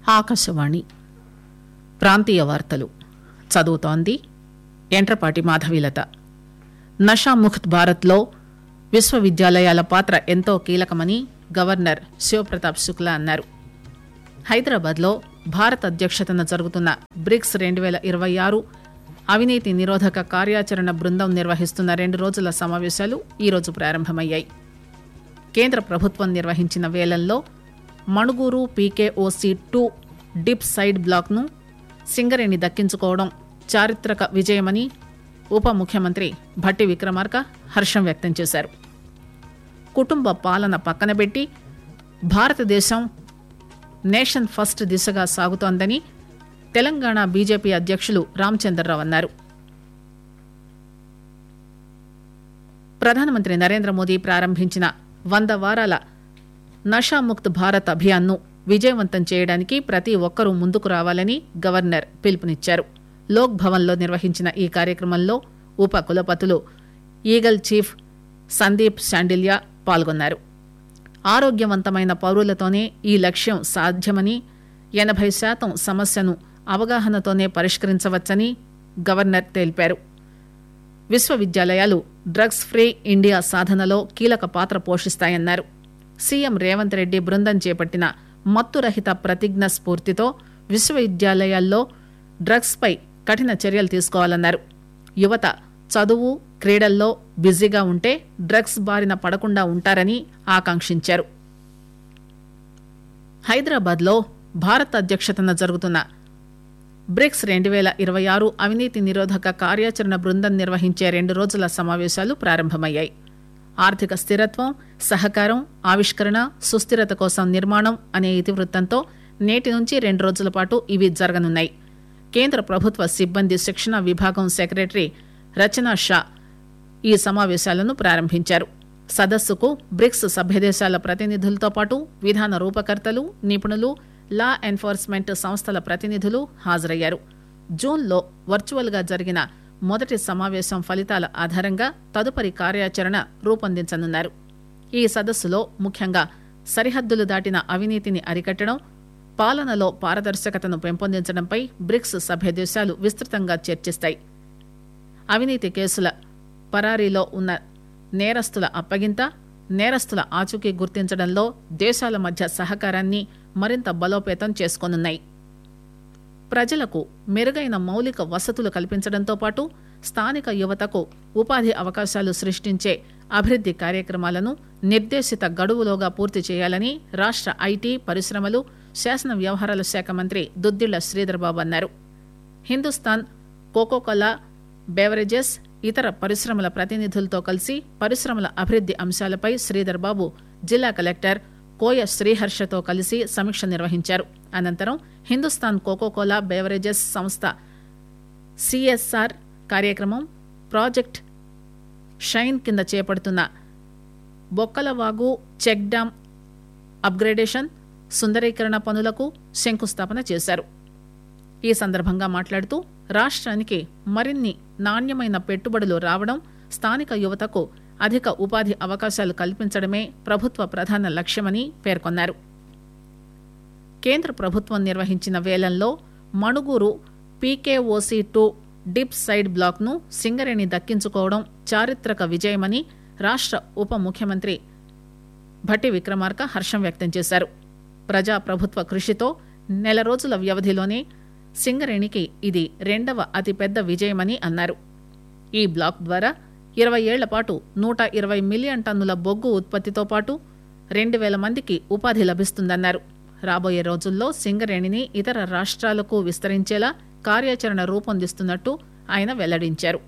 ఆకాశవాణి ప్రాంతీయ వార్తలు చదువుతోంది ఎంట్రపాటి మాధవీలత నషాముక్త్ భారత్లో విశ్వవిద్యాలయాల పాత్ర ఎంతో కీలకమని గవర్నర్ శివప్రతాప్ శుక్లా అన్నారు హైదరాబాద్లో భారత్ అధ్యక్షతన జరుగుతున్న బ్రిక్స్ రెండు వేల ఇరవై ఆరు అవినీతి నిరోధక కార్యాచరణ బృందం నిర్వహిస్తున్న రెండు రోజుల సమావేశాలు ఈరోజు ప్రారంభమయ్యాయి కేంద్ర ప్రభుత్వం నిర్వహించిన వేలంలో Manuguru PKOC two dip side బ్లాక్ను సింగరేణి దక్కించుకోవడం చారిత్రక విజయమని ఉప ముఖ్యమంత్రి భట్టి విక్రమార్క హర్షం వ్యక్తం చేశారు కుటుంబ పాలన పక్కనబెట్టి భారతదేశం నేషన్ ఫస్ట్ దిశగా సాగుతోందని తెలంగాణ బీజేపీ అధ్యక్షులు రామచంద్రరావు అన్నారు ప్రధానమంత్రి నరేంద్ర మోదీ ప్రారంభించిన వంద వారాల నషాముక్త్ భారత్ అభియాన్ను విజయవంతం చేయడానికి ప్రతి ఒక్కరూ ముందుకు రావాలని గవర్నర్ పిలుపునిచ్చారు లోక్ భవన్లో నిర్వహించిన ఈ కార్యక్రమంలో ఉప కులపతులు ఈగల్ చీఫ్ సందీప్ శాండిల్యా పాల్గొన్నారు ఆరోగ్యవంతమైన పౌరులతోనే ఈ లక్ష్యం సాధ్యమని ఎనభై శాతం సమస్యను అవగాహనతోనే పరిష్కరించవచ్చని గవర్నర్ తెలిపారు విశ్వవిద్యాలయాలు డ్రగ్స్ ఫ్రీ ఇండియా సాధనలో కీలక పాత్ర పోషిస్తాయన్నారు సీఎం రేవంత్ రెడ్డి బృందం చేపట్టిన మత్తురహిత ప్రతిజ్ఞ స్ఫూర్తితో విశ్వవిద్యాలయాల్లో డ్రగ్స్ పై కఠిన చర్యలు తీసుకోవాలన్నారు యువత చదువు క్రీడల్లో బిజీగా ఉంటే డ్రగ్స్ బారిన పడకుండా ఉంటారని ఆకాంక్షించారు హైదరాబాద్లో భారత్ అధ్యక్షతన జరుగుతున్న బ్రిక్స్ రెండు వేల ఇరవై ఆరు అవినీతి నిరోధక కార్యాచరణ బృందం నిర్వహించే రెండు రోజుల సమావేశాలు ప్రారంభమయ్యాయి ఆర్థిక స్థిరత్వం సహకారం ఆవిష్కరణ సుస్థిరత కోసం నిర్మాణం అనే ఇతివృత్తంతో నేటి నుంచి రెండు రోజుల పాటు ఇవి జరగనున్నాయి కేంద్ర ప్రభుత్వ సిబ్బంది శిక్షణ విభాగం సెక్రటరీ రచనా షా ఈ సమావేశాలను ప్రారంభించారు సదస్సుకు బ్రిక్స్ సభ్యదేశాల ప్రతినిధులతో పాటు విధాన రూపకర్తలు నిపుణులు లా ఎన్ఫోర్స్మెంట్ సంస్థల ప్రతినిధులు హాజరయ్యారు జూన్లో వర్చువల్గా జరిగిన మొదటి సమావేశం ఫలితాల ఆధారంగా తదుపరి కార్యాచరణ రూపొందించనున్నారు ఈ సదస్సులో ముఖ్యంగా సరిహద్దులు దాటిన అవినీతిని అరికట్టడం పాలనలో పారదర్శకతను పెంపొందించడంపై బ్రిక్స్ సభ్యదేశాలు విస్తృతంగా చర్చిస్తాయి అవినీతి కేసుల పరారీలో ఉన్న నేరస్తుల అప్పగింత నేరస్తుల ఆచూకీ గుర్తించడంలో దేశాల మధ్య సహకారాన్ని మరింత బలోపేతం చేసుకోనున్నాయి ప్రజలకు మెరుగైన మౌలిక వసతులు కల్పించడంతో పాటు స్థానిక యువతకు ఉపాధి అవకాశాలు సృష్టించే అభివృద్ది కార్యక్రమాలను నిర్దేశిత గడువులోగా పూర్తి చేయాలని రాష్ట ఐటీ పరిశ్రమలు శాసన వ్యవహారాల శాఖ మంత్రి దుద్దిళ్ల శ్రీధర్బాబు అన్నారు హిందుస్థాన్ కోకోకోలా బేవరేజెస్ ఇతర పరిశ్రమల ప్రతినిధులతో కలిసి పరిశ్రమల అభివృద్ది అంశాలపై శ్రీధర్ బాబు జిల్లా కలెక్టర్ కోయ శ్రీహర్షతో కలిసి సమీక్ష నిర్వహించారు అనంతరం హిందుస్థాన్ కోకోకోలా బేవరేజెస్ సంస్థ సిఎస్ఆర్ కార్యక్రమం ప్రాజెక్ట్ షైన్ కింద చేపడుతున్న బొక్కలవాగు చెక్ డ్యాం అప్గ్రేడేషన్ సుందరీకరణ పనులకు శంకుస్థాపన చేశారు ఈ సందర్భంగా మాట్లాడుతూ రాష్ట్రానికి మరిన్ని నాణ్యమైన పెట్టుబడులు రావడం స్థానిక యువతకు అధిక ఉపాధి అవకాశాలు కల్పించడమే ప్రభుత్వ ప్రధాన లక్ష్యమని పేర్కొన్నారు కేంద్ర ప్రభుత్వం నిర్వహించిన వేలంలో Manuguru PKOC two dip side బ్లాక్ను సింగరేణి దక్కించుకోవడం చారిత్రక విజయమని రాష్ట్ర ఉప ముఖ్యమంత్రి భట్టి విక్రమార్క హర్షం వ్యక్తం చేశారు ప్రజా ప్రభుత్వ కృషితో నెల రోజుల వ్యవధిలోనే సింగరేణికి ఇది రెండవ అతిపెద్ద విజయమని అన్నారు ఈ బ్లాక్ ద్వారా ఇరవై ఏళ్ల పాటు నూట ఇరవై మిలియన్ టన్నుల బొగ్గు ఉత్పత్తితో పాటు రెండు వేల మందికి ఉపాధి లభిస్తుందన్నారు రాబోయే రోజుల్లో సింగరేణిని ఇతర రాష్ట్రాలకు విస్తరించేలా కార్యాచరణ రూపొందిస్తున్నట్టు ఆయన వెల్లడించారు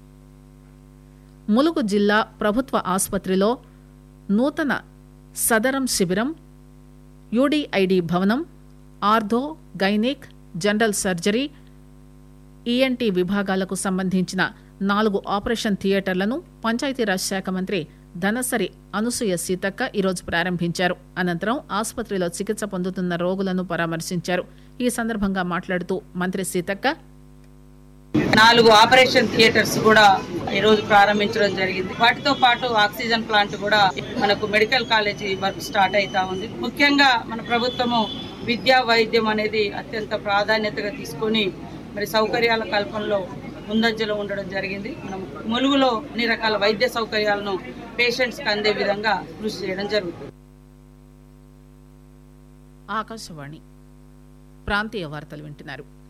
ములుగు జిల్లా ప్రభుత్వ ఆసుపత్రిలో నూతన సదరం శిబిరం యూడీఐడి భవనం ortho gynaec general surgery ENT విభాగాలకు సంబంధించిన నాలుగు ఆపరేషన్ థియేటర్లను పంచాయతీరాజ్ శాఖ మంత్రి ధనసరి అనసూయ సీతక్క ఈరోజు ప్రారంభించారు అనంతరం ఆసుపత్రిలో చికిత్స పొందుతున్న రోగులను పరామర్శించారు ఈ సందర్భంగా మాట్లాడుతూ మంత్రి సీతక్క నాలుగు ఆపరేషన్ థియేటర్స్ కూడా ఈ రోజు ప్రారంభించడం జరిగింది వాటితో పాటు ఆక్సిజన్ ప్లాంట్ కూడా మనకు మెడికల్ కాలేజీ వర్క్ స్టార్ట్ అవుతా ఉంది ముఖ్యంగా మన ప్రభుత్వము విద్యా వైద్యం అనేది అత్యంత ప్రాధాన్యతగా తీసుకొని మరి సౌకర్యాల కల్పనలో ముందంజలో ఉండడం జరిగింది మనం ములుగులో అన్ని రకాల వైద్య సౌకర్యాలను పేషెంట్స్కి అందే విధంగా కృషి చేయడం జరుగుతుంది ఆకాశవాణి ప్రాంతీయ వార్తలు వింటున్నారు